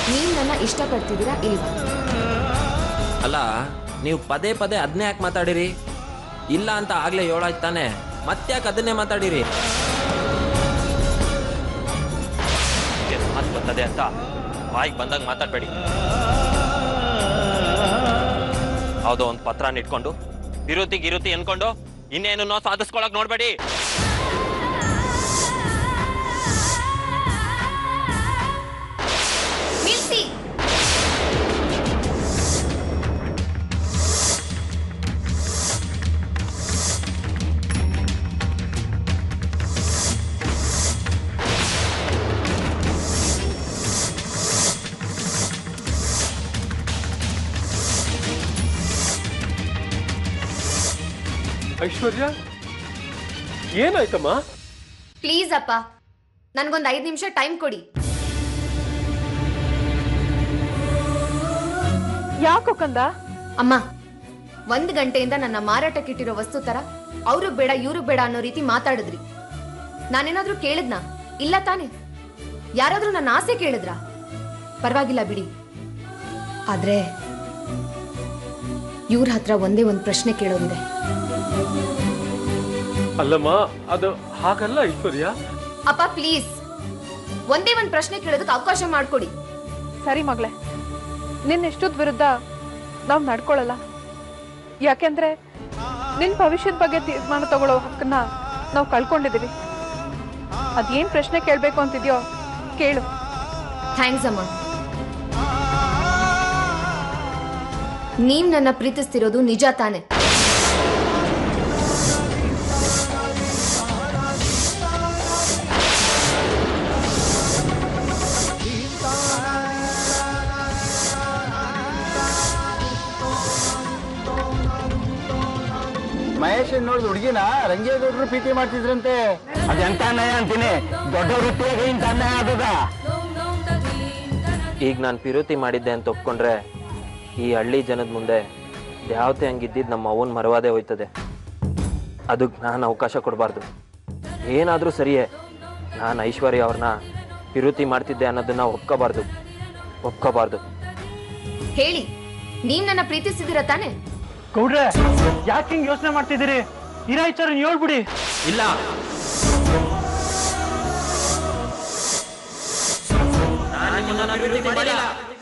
ನೀವು ನನ್ನ ಇಷ್ಟಪಡ್ತಿದ್ದೀರಾ ಇಲ್ವಾ ಅಲ್ಲ ನೀವು ಪದೇ ಪದೇ ಅದನ್ನೇ ಯಾಕೆ ಮಾತಾಡಿರಿ ಇಲ್ಲ ಅಂತ ಆಗ್ಲೇ ಏಳಾಯ್ತು ತಾನೆ ಮತ್ತ್ಯಾಕೆ ಅದನ್ನೇ ಮಾತಾಡಿರಿ ಮಾತು ಬರ್ತದೆ ಅಂತ ಬಾಯಿಗೆ ಬಂದಾಗ ಮಾತಾಡಬೇಡಿ ಯಾವುದೋ ಒಂದು ಪತ್ರನ ಇಟ್ಕೊಂಡು ವಿರೋಧಿ ಗಿರುತಿ ಅನ್ಕೊಂಡು ಇನ್ನೇನು ಸಾಧಿಸ್ಕೊಳಕ್ ನೋಡ್ಬೇಡಿ ನಿಲ್ಸಿ ಐಶ್ವರ್ಯ ಏನಾಯ್ತಮ್ಮ ಪ್ಲೀಸ್ ಅಪ್ಪ ನನ್ಗೊಂದು ಐದು ನಿಮಿಷ ಟೈಮ್ ಕೊಡಿ ಯಾಕೋ ಕಂದ ಅಮ್ಮ ಒಂದ್ ಗಂಟೆಯಿಂದ ನನ್ನ ಮಾರಾಟಕ್ಕಿಟ್ಟಿರೋ ವಸ್ತು ತರ ಅವ್ರಿಗೆ ಬೇಡ ಇವ್ರಿಗೆ ಬೇಡ ಅನ್ನೋ ರೀತಿ ಮಾತಾಡಿದ್ರಿ ನಾನೇನಾದ್ರೂ ಕೇಳಿದ್ನಾ ಇಲ್ಲ ತಾನೆ ಯಾರಾದ್ರೂ ನನ್ನ ಆಸೆ ಕೇಳಿದ್ರಾ ಪರವಾಗಿಲ್ಲ ಬಿಡಿ ಆದ್ರೆ ಇವ್ರ ಹತ್ರ ಒಂದೇ ಒಂದು ಪ್ರಶ್ನೆ ಕೇಳೋದಿದೆ ಅಲ್ಲಮ್ಮ ಅದು ಹಾಗಲ್ಲ ಐಶ್ವರ್ಯ ಅಪ್ಪ ಪ್ಲೀಸ್ ಒಂದೇ ಒಂದು ಪ್ರಶ್ನೆ ಕೇಳೋದಕ್ಕೆ ಅವಕಾಶ ಮಾಡ್ಕೊಡಿ ಸರಿ ಮಗಳೇ ನಿನ್ನ ಇಷ್ಟದ ವಿರುದ್ಧ ನಾವು ನಡ್ಕೊಳ್ಳಲ್ಲ ಯಾಕೆಂದ್ರೆ ನಿನ್ನ ಭವಿಷ್ಯದ ಬಗ್ಗೆ ತೀರ್ಮಾನ ತಗೊಳ್ಳೋ ಹಕ್ಕನ್ನ ನಾವು ಕಳ್ಕೊಂಡಿದ್ದೀವಿ ಅದೇನ್ ಪ್ರಶ್ನೆ ಕೇಳಬೇಕು ಅಂತಿದ್ಯೋ ಕೇಳು ಥ್ಯಾಂಕ್ಸ್ ಅಮ್ಮ ನೀವ್ ನನ್ನ ಪ್ರೀತಿಸ್ತಿರೋದು ನಿಜ ತಾನೆ ಮಹೇಶ್ ನೋಡಿದ ಹುಡುಗಿನ ರಂಗೇಗೌಡರು ಪ್ರೀತಿ ಮಾಡ್ತಿದ್ರಂತೆ ಅದೆಂತ ಅನ್ಯಾಯ ಅಂತೀನಿ ದೊಡ್ಡ ವೃತ್ತಿಯಾಗಿ ಇಂಥ ಅನ್ಯಾಯ ಆದದ ಈಗ ನಾನು ಪಿರುತಿ ಮಾಡಿದ್ದೆ ಅಂತ ಒಪ್ಕೊಂಡ್ರೆ ಈ ಹಳ್ಳಿ ಜನದ ಮುಂದೆ ಯಾವತ್ತೆ ಹಂಗಿದ್ದಿದ್ದು ನಮ್ಮ ಅವನ್ ಮರವಾದೇ ಹೋಯ್ತದೆ ಅದಕ್ಕೆ ನಾನು ಅವಕಾಶ ಕೊಡಬಾರ್ದು ಏನಾದರೂ ಸರಿಯೇ ನಾನು ಐಶ್ವರ್ಯ ಅವ್ರನ್ನ ಪಿರುತಿ ಮಾಡ್ತಿದ್ದೆ ಅನ್ನೋದನ್ನ ಒಪ್ಕೋಬಾರ್ದು ಒಪ್ಕೋಬಾರ್ದು ಹೇಳಿ ನೀವ್ ನನ್ನ ಪ್ರೀತಿಸಿದಿರ ತಾನೆ ಗೌಡ್ರೆ ಯಾಕೆ ಹಿಂಗ್ ಯೋಚನೆ ಮಾಡ್ತಿದ್ದೀರಿ ಇರೋ ವಿಚಾರ ಹೇಳ್ಬಿಡಿ ಇಲ್ಲ ನಾನ್ ನಿಮ್ಮನ್ನ ಪ್ರೀತಿ ಮಾಡಿಲ್ಲ.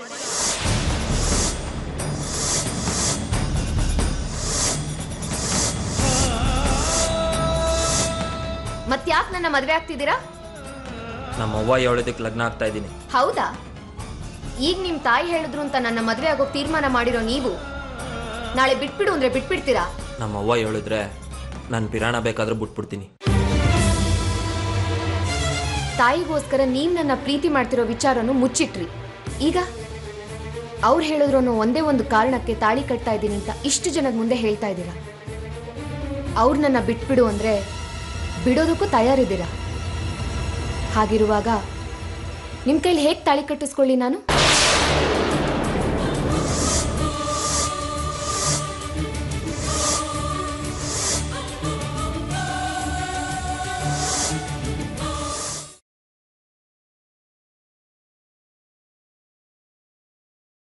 ಮತ್ಯಾಕ್ ನನ್ನ ಮದ್ವೆ ಆಗ್ತಿದ್ದೀರಾ ನಮ್ಮ ಅವ್ವ ಹೇಳೋದಕ್ಕೆ ಲಗ್ನ ಆಗ್ತಾ ಇದ್ದೀನಿ ಹೌದಾ ಈಗ ನಿಮ್ ತಾಯಿ ಹೇಳಿದ್ರು ಅಂತ ನನ್ನ ಮದ್ವೆ ಆಗೋಕ್ ತೀರ್ಮಾನ ಮಾಡಿರೋ ನೀವು ನಾಳೆ ಬಿಟ್ಬಿಡು ಅಂದ್ರೆ ಬಿಟ್ಬಿಡ್ತೀರಾ ನಮ್ಮ ಅವ್ವ ಹೇಳಿದ್ರೆ ನಾನು ಪಿರಾಣ ಬೇಕಾದ್ರೂ ಬಿಟ್ಬಿಡ್ತೀನಿ ತಾಯಿಗೋಸ್ಕರ ನೀವ್ ನನ್ನ ಪ್ರೀತಿ ಮಾಡ್ತಿರೋ ವಿಚಾರನು ಮುಚ್ಚಿಟ್ರಿ ಈಗ ಅವ್ರು ಹೇಳಿದ್ರು ಅನ್ನೋ ಒಂದೇ ಒಂದು ಕಾರಣಕ್ಕೆ ತಾಳಿ ಕಟ್ತಾ ಇದ್ದೀನಿ ಅಂತ ಇಷ್ಟು ಜನದ ಮುಂದೆ ಹೇಳ್ತಾ ಇದ್ದೀರಾ ಅವ್ರು ನನ್ನ ಬಿಟ್ಬಿಡು ಅಂದ್ರೆ ಬಿಡೋದಕ್ಕೂ ತಯಾರಿದ್ದೀರಾ ಹಾಗಿರುವಾಗ ನಿಮ್ ಕೈಲಿ ಹೇಗ್ ತಾಳಿ ಕಟ್ಟಿಸ್ಕೊಳ್ಳಿ ನಾನು